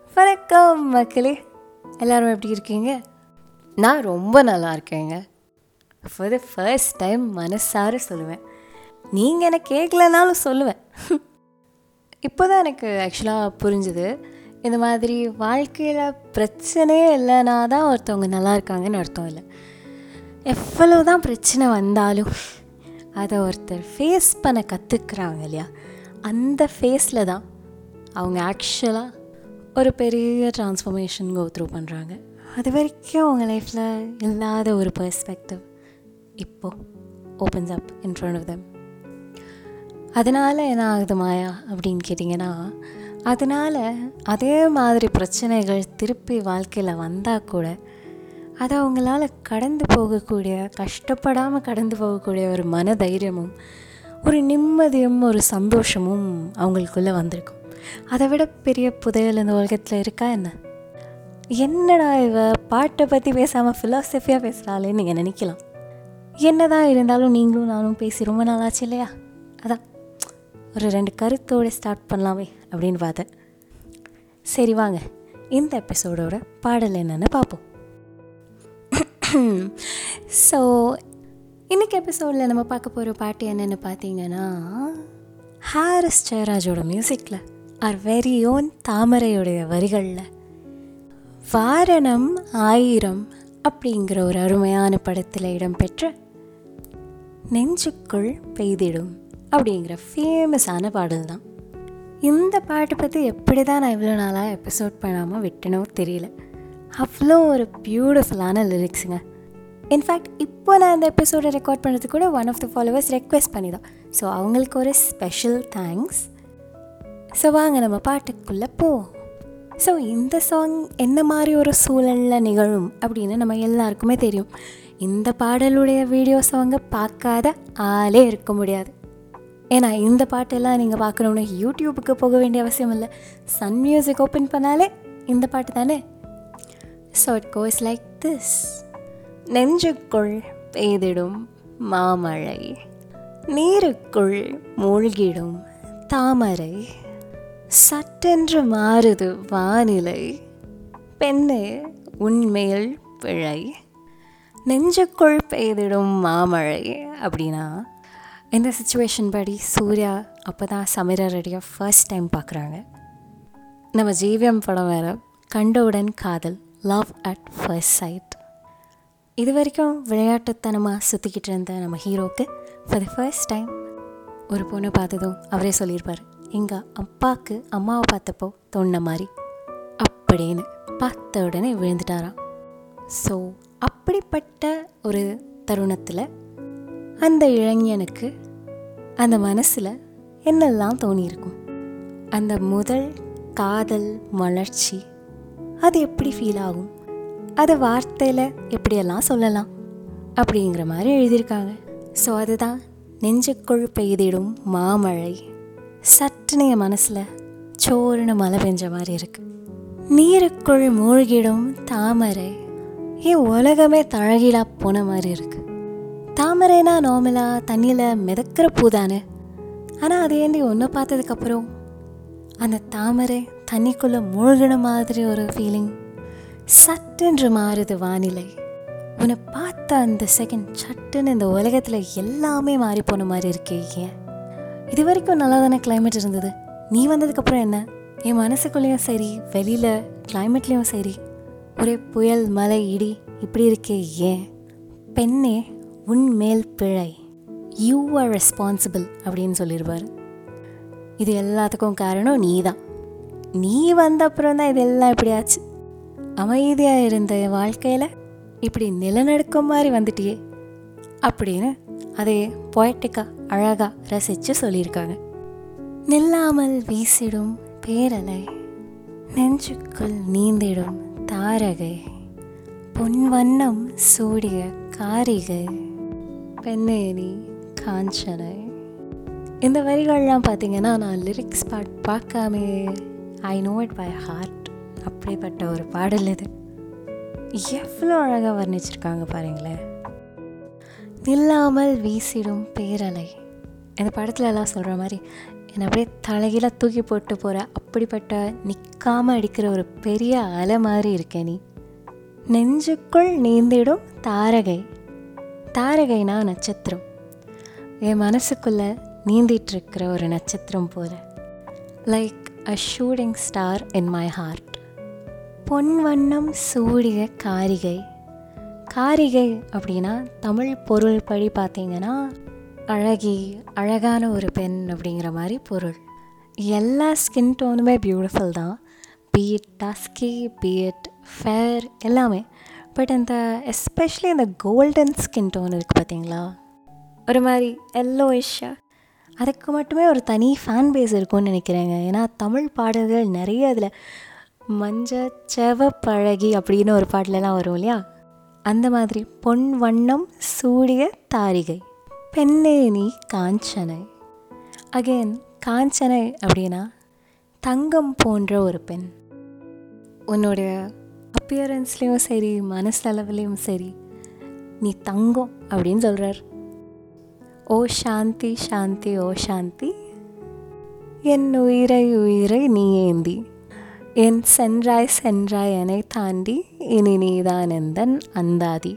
வணக்கம் மக்களே எல்லாரும் எப்படி இருக்கீங்க நான் ரொம்ப நல்லா இருக்கேங்க ஃபார் த ஃபர்ஸ்ட் டைம் மனசார சொல்லுவேன் நீங்கள் எனக்கு கேட்கலனாலும் சொல்லுவேன் இப்போ தான் எனக்கு ஆக்சுவலாக புரிஞ்சுது இந்த மாதிரி வாழ்க்கையில் பிரச்சனையே இல்லைனா தான் ஒருத்தவங்க நல்லா இருக்காங்கன்னு அர்த்தம் இல்லை எவ்வளோ தான் பிரச்சனை வந்தாலும் அதை ஒருத்தர் ஃபேஸ் பண்ண கற்றுக்குறாங்க இல்லையா அந்த ஃபேஸில் தான் அவங்க ஆக்சுவலாக ஒரு பெரிய டிரான்ஸ்ஃபர்மேஷன் கோ த்ரூ பண்ணுறாங்க அது வரைக்கும் அவங்க லைஃப்பில் இல்லாத ஒரு பெர்ஸ்பெக்டிவ் இப்போது opens up in front of them அதனால் என்ன ஆகுது மாயா அப்படின்னு கேட்டிங்கன்னா அதனால் அதே மாதிரி பிரச்சனைகள் திருப்பி வாழ்க்கையில் வந்தால் கூட அதை அவங்களால கடந்து போகக்கூடிய கஷ்டப்படாமல் கடந்து போகக்கூடிய ஒரு மன தைரியமும் ஒரு நிம்மதியும் ஒரு சந்தோஷமும் அவங்களுக்குள்ளே வந்திருக்கும் அதை விட பெரிய புதையல் இந்த உலகத்தில் இருக்கா என்ன என்னடா இவ பாட்டை பற்றி பேசாமல் ஃபிலாசபியாக பேசுகிறாளேன்னு நீங்கள் நினைக்கலாம் என்னதான் இருந்தாலும் நீங்களும் நானும் பேசி ரொம்ப நாளாச்சு இல்லையா அதான் ஒரு ரெண்டு கருத்தோடு ஸ்டார்ட் பண்ணலாமே அப்படின்னு பார்த்தேன் சரி வாங்க இந்த எபிசோடோட பாடல் என்னன்னு பார்ப்போம் ஸோ இன்றைக்கி எபிசோடில் நம்ம பார்க்க போகிற பாட்டு என்னென்னு பார்த்தீங்கன்னா ஹாரிஸ் ஜெயராஜோட மியூசிக்கில் ஆர் வெரி ஓன் தாமரையுடைய வரிகளில் வாரணம் ஆயிரம் அப்படிங்கிற ஒரு அருமையான படத்தில் இடம்பெற்ற நெஞ்சுக்குள் பெய்திடும் அப்படிங்கிற ஃபேமஸான பாடல் தான் இந்த பாட்டை பற்றி எப்படி தான் நான் இவ்வளோ நாளாக எபிசோட் பண்ணாமல் விட்டனோ தெரியல அவ்வளோ ஒரு பியூட்டிஃபுல்லான லிரிக்ஸுங்க இன்ஃபேக்ட் இப்போ நான் இந்த எபிசோடை ரெக்கார்ட் பண்ணுறதுக்கு கூட one of the followers request பண்ணி தான் ஸோ அவங்களுக்கு ஒரு ஸ்பெஷல் தேங்க்ஸ் ஸோ வாங்க நம்ம பாட்டுக்குள்ளே போவோம் ஸோ இந்த சாங் என்ன மாதிரி ஒரு சூழலில் நிகழும் அப்படின்னு நம்ம எல்லாருக்குமே தெரியும் இந்த பாடலுடைய வீடியோ சாங்கை பார்க்காத ஆளே இருக்க முடியாது ஏன்னா இந்த பாட்டெல்லாம் நீங்கள் பார்க்கணுன்னு யூடியூபுக்கு போக வேண்டிய அவசியம் இல்லை சன் மியூசிக் ஓப்பன் பண்ணாலே இந்த பாட்டு தானே so it goes like this நெஞ்சுக்குள் பெய்திடும் மாமழை நீருக்குள் மூழ்கிடும் தாமரை சட்டென்று மாறுது வானிலை பெண்ணே உன்மேல் பிழை நெஞ்சுக்குள் பெய்திடும் மாமழை அப்படின்னா இந்த சுச்சுவேஷன் படி சூர்யா அப்போ தான் சமீரா ரெடியாக ஃபர்ஸ்ட் டைம் பார்க்குறாங்க நம்ம ஜீவியம் படம் வேறு கண்டவுடன் காதல் லவ் அட் ஃபர்ஸ்ட் சைட் இது வரைக்கும் விளையாட்டுத்தனமாக சுற்றிக்கிட்டு இருந்த நம்ம ஹீரோக்கு ஃபார் த ஃபர்ஸ்ட் டைம் ஒரு பொண்ணை பார்த்ததும் அவரே சொல்லியிருப்பார் எங்கள் அப்பாவுக்கு அம்மாவை பார்த்தப்போ தோணின மாதிரி அப்படின்னு பார்த்த உடனே விழுந்துட்டாராம் ஸோ அப்படிப்பட்ட ஒரு தருணத்தில் அந்த இளைஞனுக்கு அந்த மனசில் என்னெல்லாம் தோணியிருக்கும் அந்த முதல் காதல் மலர்ச்சி அது எப்படி ஃபீல் ஆகும் அதை வார்த்தையில் எப்படியெல்லாம் சொல்லலாம் அப்படிங்கிற மாதிரி எழுதியிருக்காங்க ஸோ அதுதான் நெஞ்சுக்குள் பெய்திடும் மாமழை சட்டுன்னு என் மனசில் சோறுன்னு மழை பெஞ்ச மாதிரி இருக்கு நீருக்குள் மூழ்கிடும் தாமரை ஏன் உலகமே தழகிலா போன மாதிரி இருக்கு தாமரைனா நார்மலாக தண்ணியில் மிதக்கிற பூ தானே ஆனால் அது ஏண்டி ஒன்று பார்த்ததுக்கப்புறம் அந்த தாமரை தண்ணிக்குள்ளே மூழ்கின மாதிரி ஒரு ஃபீலிங் சட்டென்று மாறுது வானிலை உன்னை பார்த்த அந்த செகண்ட் சட்டுன்னு இந்த உலகத்தில் எல்லாமே மாறி போன மாதிரி இருக்கே ஏன் இது வரைக்கும் நல்லா தானே கிளைமேட் இருந்தது நீ வந்ததுக்கப்புறம் என்ன என் மனசுக்குள்ளேயும் சரி வெளியில் கிளைமேட்லேயும் சரி ஒரே புயல் மலை இடி இப்படி இருக்கே ஏன் பெண்ணே உன் மேல் பிழை யூ ஆர் ரெஸ்பான்சிபிள் அப்படின்னு சொல்லியிருப்பார் இது எல்லாத்துக்கும் காரணம் நீ தான் நீ வந்த அப்புறம் தான் இதெல்லாம் இப்படி ஆச்சு அமைதியாக இருந்த என் வாழ்க்கையில் இப்படி நிலநடுக்கம் மாதிரி வந்துட்டியே அப்படின்னு அதை பொயட்டிக்காக அழகாக ரசித்து சொல்லியிருக்காங்க நில்லாமல் வீசிடும் பேரலை நெஞ்சுக்குள் நீந்திடும் தாரகை பொன் வண்ணம் சூடிய காரிகை பெண்ணேனி காஞ்சனை இந்த வரிகள்லாம் பார்த்தீங்கன்னா நான் லிரிக்ஸ் பாட் பார்க்காமே I know it by heart அப்படிப்பட்ட ஒரு பாடல் இது எவ்வளோ அழகாக வர்ணிச்சிருக்காங்க பாருங்களேன் நில்லாமல் வீசிடும் பேரலை இந்த படத்துல எல்லாம் சொல்கிற மாதிரி என்னை அப்படியே தலைகீழ தூக்கி போட்டு போகிற அப்படிப்பட்ட நிற்காமல் அடிக்கிற ஒரு பெரிய அலை மாதிரி இருக்க நீ நெஞ்சுக்குள் நீந்திடும் தாரகை தாரகைனா நட்சத்திரம் என் மனசுக்குள்ளே நீந்திட்டு ஒரு நட்சத்திரம் போல like a shooting star in my heart பொன் வண்ணம் சூடிய காரிகை காரிகை அப்படின்னா தமிழ் பொருள் படி பார்த்தீங்கன்னா அழகி அழகான ஒரு பெண் அப்படிங்கிற மாதிரி பொருள் எல்லா ஸ்கின் டோனுமே பியூட்டிஃபுல் தான் பீட் டஸ்கி பீட் ஃபேர் எல்லாமே பட் இந்த எஸ்பெஷலி இந்த கோல்டன் ஸ்கின் டோன் இருக்குது பார்த்தீங்களா ஒரு மாதிரி எல்லோயிஷ்ஷாக அதுக்கு மட்டுமே ஒரு தனி ஃபேன் பேஸ் இருக்கும்னு நினைக்கிறேங்க ஏன்னா தமிழ் பாடல்கள் நிறைய அதில் மஞ்ச செவப்பழகி அப்படின்னு ஒரு பாட்டிலலாம் வரும் இல்லையா அந்த மாதிரி பொன் வண்ணம் சூடிய தாரிகை பெண்ணே நீ காஞ்சனை அகெயின் காஞ்சனை அப்படின்னா தங்கம் போன்ற ஒரு பெண் உன்னுடைய அப்பியரன்ஸ்லேயும் சரி மனசளவுலேயும் சரி நீ தங்கம் அப்படின்னு சொல்கிறார் ஓ சாந்தி சாந்தி ஓ சாந்தி என் உயிரை உயிரை நீ ஏந்தி என் சென்றாய் சென்றாய் என்னை தாண்டி இனி நீதான் எந்தன் அந்தாதி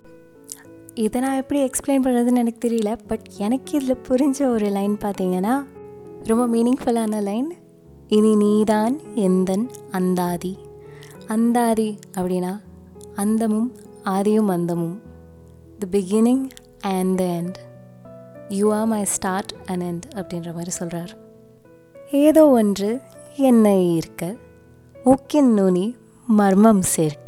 இதை நான் எப்படி எக்ஸ்பிளைன் பண்ணுறதுன்னு எனக்கு தெரியல பட் எனக்கு இதில் புரிஞ்ச ஒரு லைன் பார்த்தீங்கன்னா ரொம்ப மீனிங்ஃபுல்லான லைன் இனி நீதான் எந்தன் அந்தாதி அந்தாதி அப்படின்னா அந்தமும் ஆதியும் அந்தமும் the beginning and the end you are my start and end அப்படின்ற மாதிரி சொல்கிறார் ஏதோ ஒன்று என்னை இருக்க மூக்கின் நுனி மர்மம் சேர்க்க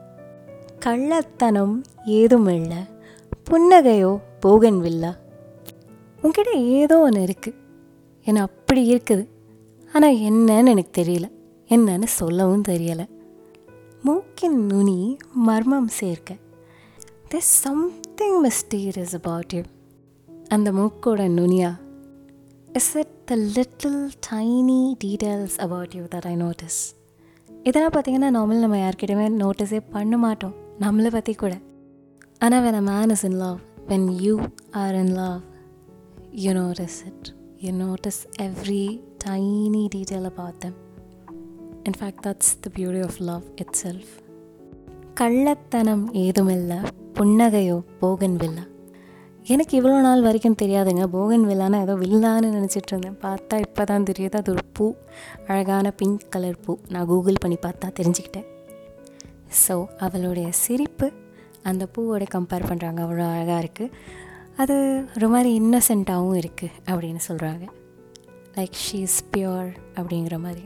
கள்ளத்தனம் ஏதுமில்ல புன்னகையோ போகன் வில்லா உங்ககிட்ட ஏதோ ஒன்று இருக்குது என்ன அப்படி இருக்குது ஆனால் என்னன்னு எனக்கு தெரியல என்னன்னு சொல்லவும் தெரியலை மூக்கின் நுனி மர்மம் சேர்க்க there's something mysterious about you அந்த மூக்கோட நுனியா is it the little tiny details about you that I notice இதெல்லாம் பார்த்தீங்கன்னா நார்மல் நம்ம யார்கிட்டயுமே நோட்டீஸே பண்ண மாட்டோம் நம்மளை பற்றி கூட ஆனால் when a man is in love when you are in love you notice it you notice every tiny detail about them in fact that's the beauty of love itself கள்ளத்தனம் ஏதுமில்லை புன்னகையோ போகன் வில்லா எனக்கு இவ்வளோ நாள் வரைக்கும் தெரியாதுங்க போகன் வில்லான்னு ஏதோ வில்லான்னு நினச்சிட்டு இருந்தேன் பார்த்தா இப்போ தான் தெரியுது அது ஒரு பூ அழகான பிங்க் கலர் பூ நான் கூகுள் பண்ணி பார்த்தா தெரிஞ்சுக்கிட்டேன் ஸோ அவளுடைய சிரிப்பு அந்த பூவோட கம்பேர் பண்ணுறாங்க அவ்வளோ அழகாக இருக்குது அது ஒரு மாதிரி இன்னசென்ட்டாகவும் இருக்குது அப்படின்னு சொல்கிறாங்க லைக் ஷீ இஸ் பியோர் அப்படிங்கிற மாதிரி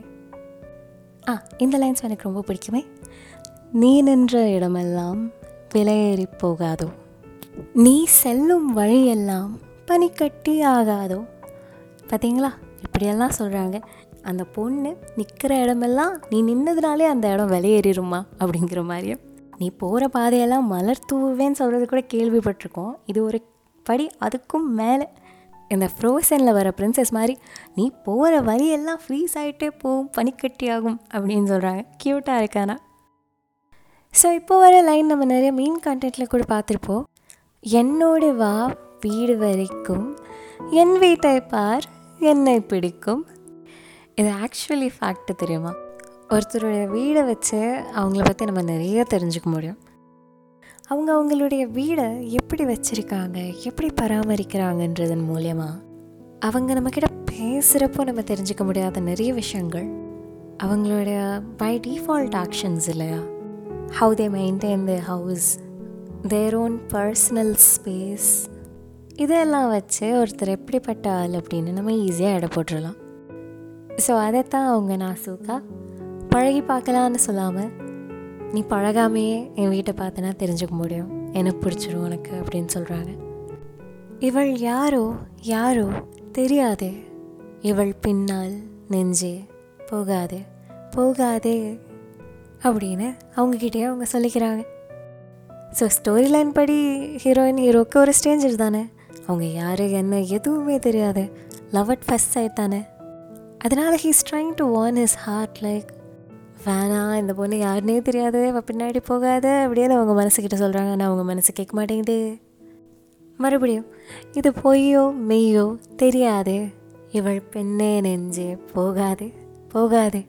ஆ இந்த லைன்ஸ் எனக்கு ரொம்ப பிடிக்குமே நீ நின்ற இடமெல்லாம் விலையேறி போகாதோ நீ செல்லும் வழியெல்லாம் பனிக்கட்டி ஆகாதோ பார்த்தீங்களா இப்படியெல்லாம் சொல்கிறாங்க அந்த பொண்ணு நிற்கிற இடமெல்லாம் நீ நின்னதுனாலே அந்த இடம் விலையேறிடுமா அப்படிங்கிற மாதிரியும் நீ போகிற பாதையெல்லாம் மலர் தூவேன்னு சொல்கிறது கூட கேள்விப்பட்டிருக்கோம் இது ஒரு படி அதுக்கும் மேலே இந்த ஃப்ரோசனில் வர பிரின்சஸ் மாதிரி நீ போகிற வழியெல்லாம் ஃப்ரீஸ் ஆகிட்டே போகும் பனிக்கட்டி ஆகும் அப்படின்னு சொல்கிறாங்க க்யூட்டாக இருக்கானா ஸோ இப்போ வர லைன் நம்ம நிறைய மீன் கண்டென்ட்டில் கூட பார்த்துருப்போம் என்னோடு வா வீடு வரைக்கும் என் வீட்டை பார் என்னை பிடிக்கும் இது ஆக்சுவலி ஃபேக்ட் தெரியுமா ஒருத்தருடைய வீடை வச்சு அவங்கள பற்றி நம்ம நிறைய தெரிஞ்சுக்க முடியும் அவங்க அவங்களுடைய வீடை எப்படி வச்சுருக்காங்க எப்படி பராமரிக்கிறாங்கன்றதன் மூலியமாக அவங்க நம்மக்கிட்ட பேசுகிறப்போ நம்ம தெரிஞ்சுக்க முடியாத நிறைய விஷயங்கள் அவங்களுடைய பை டிஃபால்ட் ஆக்ஷன்ஸ் இல்லையா how they maintain the house their own personal space இதெல்லாம் வச்சு ஒருத்தர் எப்படிப்பட்ட ஆள் அப்படின்னு நம்ம ஈஸியாக எடை போட்டுடலாம் ஸோ அதைத்தான் அவங்க நாசூக்கா பழகி பார்க்கலான்னு சொல்லாமல் நீ பழகாமையே என் வீட்டை பார்த்தனா தெரிஞ்சுக்க முடியும் எனக்கு பிடிச்சிரும் உனக்கு அப்படின்னு சொல்கிறாங்க இவள் யாரோ யாரோ தெரியாதே இவள் பின்னால் நெஞ்சே போகாதே போகாதே அப்படின்னு அவங்கக்கிட்டே அவங்க சொல்லிக்கிறாங்க ஸோ ஸ்டோரி லைன் படி ஹீரோயின் ஹீரோக்கு ஒரு ஸ்டேஞ்சர் தானே அவங்க யார் என்ன எதுவுமே தெரியாது லவ் அட் ஃபஸ்ட் சைட் தானே அதனால் he's trying to warn his heart like வேணாம் இந்த பொண்ணு யாருனே தெரியாது அவள் பின்னாடி போகாத அப்படின்னு அவங்க மனசுக்கிட்ட சொல்கிறாங்க ஆனால் அவங்க மனசு கேட்க மாட்டேங்குது மறுபடியும் இது பொய்யோ மெய்யோ தெரியாதே இவள் பெண்ணே நெஞ்சே போகாதே போகாதே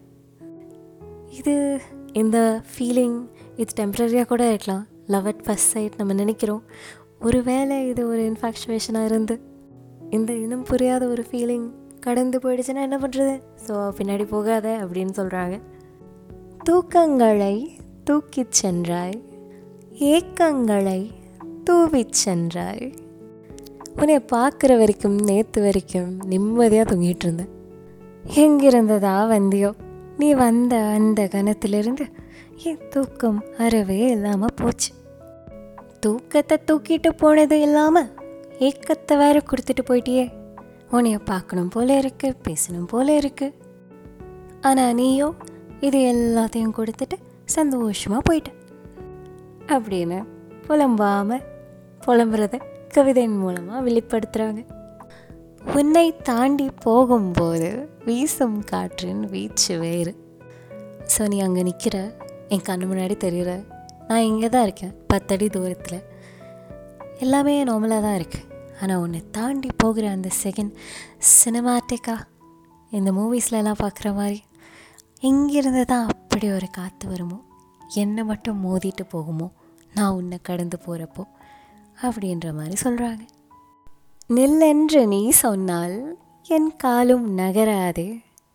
இது இந்த ஃபீலிங் இது டெம்ப்ரரியாக கூட இருக்கலாம் லவ் அட் ஃபஸ்ட் சைட் நம்ம நினைக்கிறோம் ஒருவேளை இது ஒரு இன்ஃபாக்சுவேஷனாக இருந்து இந்த இன்னும் புரியாத ஒரு ஃபீலிங் கடந்து போயிடுச்சுன்னா என்ன பண்ணுறது ஸோ பின்னாடி போகாத அப்படின்னு சொல்கிறாங்க தூக்கங்களை தூக்கிச் சென்றாய் ஏக்கங்களை தூவிச் சென்றாய் உன்னை பார்க்குற வரைக்கும் நேற்று வரைக்கும் நிம்மதியாக தூங்கிட்டு இருந்தேன் எங்கிருந்ததா வந்தியோ நீ வந்த அந்த கணத்திலிருந்து என் தூக்கம் அறவே இல்லாமல் போச்சு தூக்கத்தை தூக்கிட்டு போனது இல்லாமல் ஏக்கத்தை வேற கொடுத்துட்டு போயிட்டியே உன்னைய பார்க்கணும் போல இருக்கு பேசணும் போல இருக்கு ஆனால் நீயோ இது எல்லாத்தையும் கொடுத்துட்டு சந்தோஷமாக போயிட்ட அப்படின்னு புலம்பாம புலம்புறத கவிதையின் மூலமாக வெளிப்படுத்துகிறாங்க உன்னை தாண்டி போகும்போது வீசும் காற்றின் வீச்சு வேறு ஸோ நீ அங்கே நிற்கிற என் கண்ணு முன்னாடி தெரியுற நான் இங்கே தான் இருக்கேன் பத்தடி தூரத்தில் எல்லாமே நார்மலாக தான் இருக்குது ஆனால் உன்னை தாண்டி போகிற அந்த செகண்ட் சினிமாட்டிக்காக இந்த மூவிஸ்லலாம் பார்க்குற மாதிரி எங்கிருந்து தான் அப்படி ஒரு காற்று வருமோ என்னை மட்டும் மோதிட்டு போகுமோ நான் உன்னை கடந்து போகிறப்போ அப்படின்ற மாதிரி சொல்கிறாங்க நில்லென்று நீ சொன்னால் என் காலும் நகராது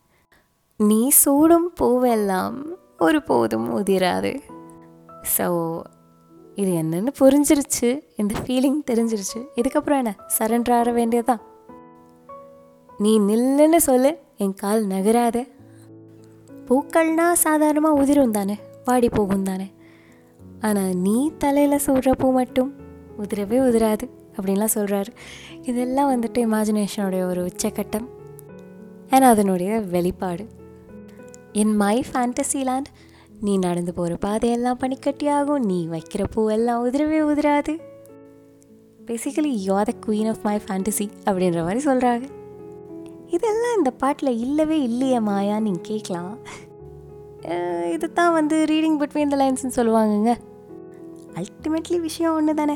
நீ சூடும் பூவெல்லாம் ஒருபோதும் உதிராது ஸோ இது என்னன்னு புரிஞ்சிருச்சு இந்த ஃபீலிங் தெரிஞ்சிருச்சு இதுக்கப்புறம் என்ன சரண்டர் ஆக வேண்டியதுதான் நீ நில்லுன்னு சொல்லு என் கால் நகராத பூக்கள்னா சாதாரணமாக உதிரும் தானே வாடி போகும் தானே ஆனால் நீ தலையில் சூடுற பூ மட்டும் உதிரவே உதிராது அப்படின்லாம் சொல்கிறாரு இதெல்லாம் வந்துட்டு இமேஜினேஷனுடைய ஒரு உச்சக்கட்டம் ஏன்னா அதனுடைய வெளிப்பாடு இன் மை ஃபேண்டசி லேண்ட் நீ நடந்து போகிற பாதையெல்லாம் பனிக்கட்டியாகும் நீ வைக்கிற பூவெல்லாம் உதிரவே உதிராது basically you the queen of my fantasy அப்படின்ற மாதிரி சொல்கிறாங்க இதெல்லாம் இந்த பாட்டில் இல்லவே இல்லையே மாயா நீங்கள் கேட்கலாம் இது தான் வந்து ரீடிங் பிட்வீன் த லைன்ஸ்னு சொல்லுவாங்கங்க அல்டிமேட்லி விஷயம் ஒன்று தானே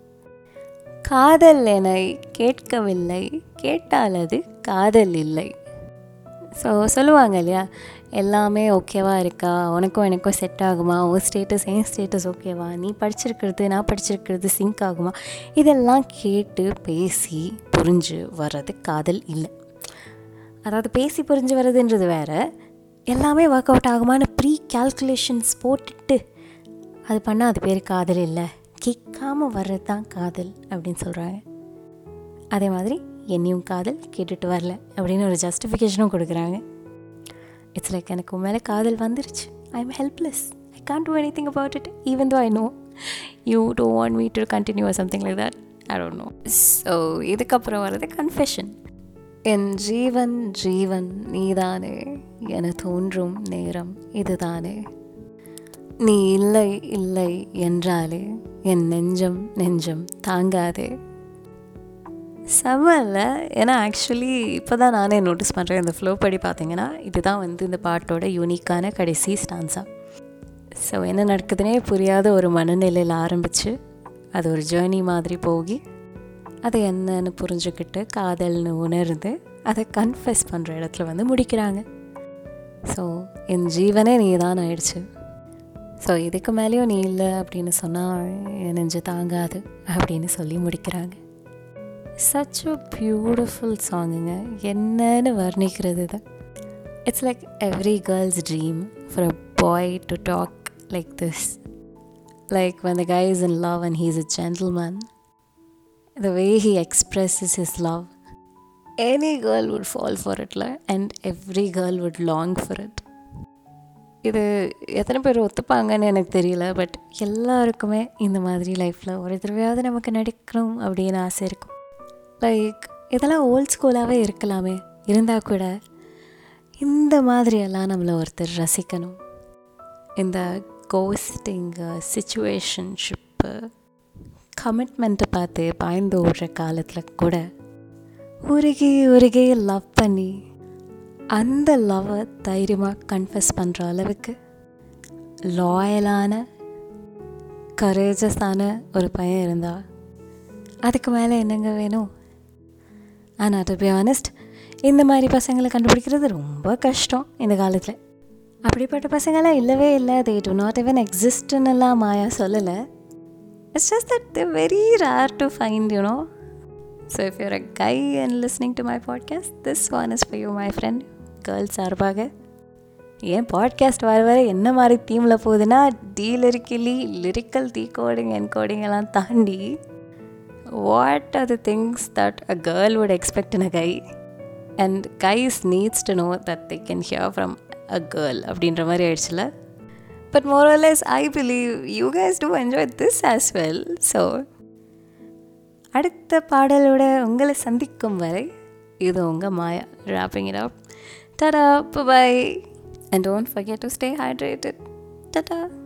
காதல் என கேட்கவில்லை கேட்டால் அது காதல் இல்லை ஸோ சொல்லுவாங்க இல்லையா எல்லாமே ஓகேவா இருக்கா உனக்கும் எனக்கும் செட் ஆகுமா உன் ஸ்டேட்டஸ் என் ஸ்டேட்டஸ் ஓகேவா நீ படிச்சிருக்கிறது நான் படிச்சிருக்கிறது சிங்க் ஆகுமா இதெல்லாம் கேட்டு பேசி புரிஞ்சு வர்றது காதல் இல்லை அதாவது பேசி புரிஞ்சு வர்றதுன்றது வேறு எல்லாமே ஒர்க் அவுட் ஆகுமான்னு ப்ரீ கேல்குலேஷன்ஸ் போட்டுட்டு அது பண்ணால் அது பேர் காதல் இல்லை கேட்காம வர்றது தான் காதல் அப்படின்னு சொல்கிறாங்க அதே மாதிரி என்னையும் காதல் கேட்டுட்டு வரல அப்படின்னு ஒரு ஜஸ்டிஃபிகேஷனும் கொடுக்குறாங்க இட்ஸ் லைக் எனக்கு உன் மேலே காதல் வந்துருச்சு I am helpless I can't do anything about it even though I know you do want me to continue something like that I don't know so இதுக்கப்புறம் வர்றது கன்ஃபெஷன் என் ஜீவன் ஜீவன் நீதானே என தோன்றும் நேரம் இதுதானே நீ இல்லை இல்லை என்றாலே என் நெஞ்சம் நெஞ்சம் தாங்காதே செம்மல்ல ஏன்னா ஆக்சுவலி இப்போ தான் நானே நோட்டீஸ் பண்ணுறேன் இந்த ஃப்ளோ படி பார்த்தீங்கன்னா இதுதான் வந்து இந்த பாட்டோட யூனிக்கான கடைசி ஸ்டான்ஸா ஸோ என்ன நடக்குதுன்னே புரியாத ஒரு மனநிலையில் ஆரம்பித்து அது ஒரு ஜேர்னி மாதிரி போகி அதை என்னன்னு புரிஞ்சுக்கிட்டு காதல்னு உணர்ந்து அதை கன்ஃபெஸ் பண்ணுற இடத்துல வந்து முடிக்கிறாங்க ஸோ என் ஜீவனே நீ தான் ஆயிடுச்சு ஸோ இதுக்கு மேலேயும் நீ இல்லை அப்படின்னு சொன்னால் என் நெஞ்சு தாங்காது அப்படின்னு சொல்லி முடிக்கிறாங்க சச் அ பியூட்டிஃபுல் சாங்குங்க என்னன்னு வர்ணிக்கிறது இது it's like every girl's dream for a boy to talk like this like when the guy is in love and he's a gentleman the way he expresses his love any girl would fall for it la, and every girl would long for it இது எத்தனை பேர் ஒத்துப்பாங்கன்னு எனக்கு தெரியல but எல்லாருக்குமே இந்த மாதிரி லைஃப்பில் ஒரு தடவையாவது நமக்கு நடிக்கணும் அப்படின்னு ஆசை இருக்கும் லைக் இதெல்லாம் ஓல்ட் ஸ்கூலாகவே இருக்கலாமே இருந்தால் கூட இந்த மாதிரியெல்லாம் நம்மளை ஒருத்தர் ரசிக்கணும் இந்த கோஸ்டிங்கு சிச்சுவேஷன்ஷிப்பு கமிட்மெண்ட்டை பார்த்து பாய்ந்து ஓடுற காலத்தில் கூட உருகி உருகி லவ் பண்ணி அந்த லவ்வை தைரியமாக கன்ஃபஸ் பண்ணுற அளவுக்கு லாயலான கரேஜஸான ஒரு பையன் இருந்தா அதுக்கு மேலே என்னங்க வேணும் ஆனால் டு பி ஆனஸ்ட் இந்த மாதிரி பசங்களை கண்டுபிடிக்கிறது ரொம்ப கஷ்டம் இந்த காலத்தில் அப்படிப்பட்ட பசங்களாம் இல்லவே இல்லை தே டு நாட் even எக்ஸிஸ்ட்னுலாம் மாயா சொல்லலை it's just that they very rare to find you know so if you're a guy and listening to my podcast this one is for you my friend girls சார்பாக ஏன் podcast வர வர என்ன மாதிரி தீமில் போகுதுன்னா டீலிரிக்கலி லிரிக்கல் டீ கோடிங் என்கோடிங் எல்லாம் தாண்டி what are the things that a girl would expect in a guy and guys needs to know that they can hear from a girl அப்படின்ற மாதிரி ஆயிடுச்சுல but more or less I believe you guys too enjoy this as well so அடுத்த பாடலோட உங்களை சந்திக்கும் வரை இது உங்கள் மாயா wrapping it up ta-da bye bye and don't forget to stay hydrated ta-da